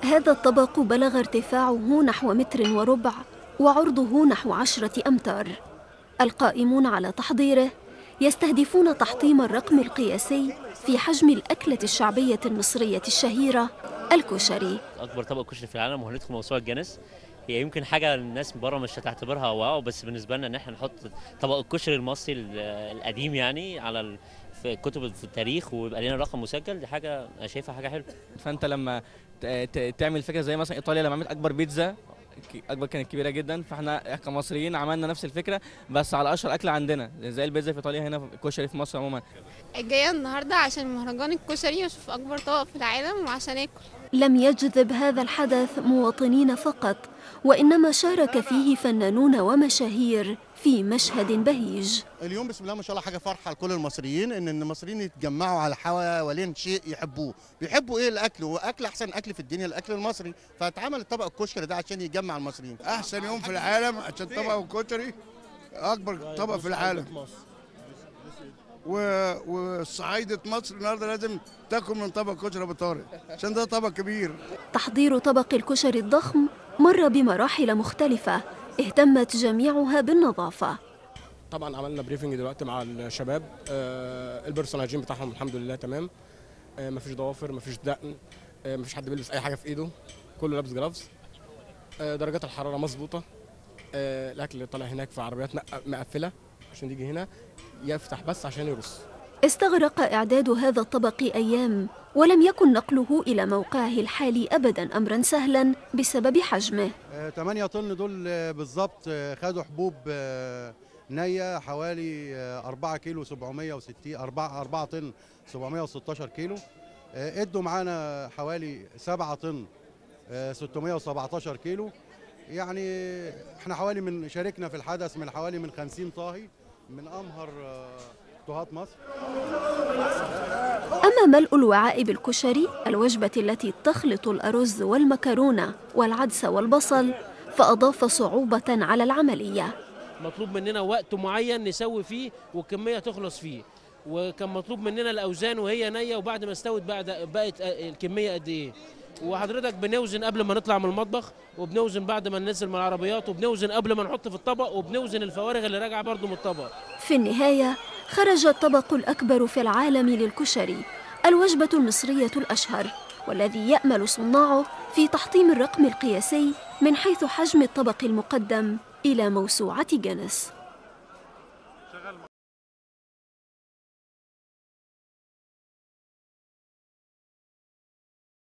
هذا الطبق بلغ ارتفاعه نحو متر وربع وعرضه نحو عشرة أمتار القائمون على تحضيره يستهدفون تحطيم الرقم القياسي في حجم الأكلة الشعبية المصرية الشهيرة الكشري اكبر طبق كشري في العالم وهندخل موسوعه جينيس هي يمكن حاجه الناس بره مش هتعتبرها واو بس بالنسبه لنا ان احنا نحط طبق الكشري المصري ال- القديم يعني على ال- في كتب في التاريخ ويبقى لنا رقم مسجل دي حاجه انا شايفها حاجه حلوه فانت لما ت- ت- تعمل فكره زي مثلا ايطاليا لما عملت اكبر بيتزا ك- اكبر كانت كبيره جدا فاحنا كمصريين عملنا نفس الفكره بس على اشهر اكل عندنا زي البيتزا في ايطاليا هنا في- الكشري في مصر عموما جاية النهاردة عشان مهرجان الكشري واشوف أكبر طبق في العالم وعشان آكل لم يجذب هذا الحدث مواطنين فقط وإنما شارك فيه فنانون ومشاهير في مشهد بهيج اليوم بسم الله ما شاء الله حاجه فرحه لكل المصريين ان المصريين يتجمعوا على حوالين شيء يحبوه بيحبوا ايه الاكل واكل احسن اكل في الدنيا الاكل المصري فاتعمل طبق الكشري ده عشان يجمع المصريين احسن يوم في العالم عشان طبق الكشري اكبر طبق في العالم و... وصعايدة مصر النهارده لازم تاكل من طبق كشري ابو طارق عشان ده طبق كبير تحضير طبق الكشري الضخم مر بمراحل مختلفة اهتمت جميعها بالنظافة طبعا عملنا بريفنج دلوقتي مع الشباب آه البيرسونال هايجين بتاعهم الحمد لله تمام آه مفيش ضوافر مفيش دقن آه مفيش حد بيلبس اي حاجه في ايده كله لابس جلافز آه درجات الحراره مظبوطه آه الاكل اللي طالع هناك في عربيات نق- مقفله عشان يجي هنا يفتح بس عشان يرص استغرق إعداد هذا الطبق أيام ولم يكن نقله إلى موقعه الحالي أبدا أمرا سهلا بسبب حجمه 8 طن دول آه، بالظبط آه، خدوا حبوب آه، نية حوالي آه، 4 كيلو 760 4 4 طن 716 كيلو آه، ادوا معانا حوالي 7 طن آه، 617 كيلو يعني احنا حوالي من شاركنا في الحدث من حوالي من 50 طاهي من امهر آه، طهات مصر أما ملء الوعاء بالكشري الوجبة التي تخلط الأرز والمكرونة والعدس والبصل فأضاف صعوبة على العملية مطلوب مننا وقت معين نسوي فيه والكميه تخلص فيه وكان مطلوب مننا الاوزان وهي نيه وبعد ما استوت بعد بقت الكميه قد ايه وحضرتك بنوزن قبل ما نطلع من المطبخ وبنوزن بعد ما ننزل من العربيات وبنوزن قبل ما نحط في الطبق وبنوزن الفوارغ اللي راجعه برضو من الطبق في النهاية خرج الطبق الأكبر في العالم للكشري الوجبة المصرية الأشهر والذي يأمل صناعه في تحطيم الرقم القياسي من حيث حجم الطبق المقدم إلى موسوعة جينيس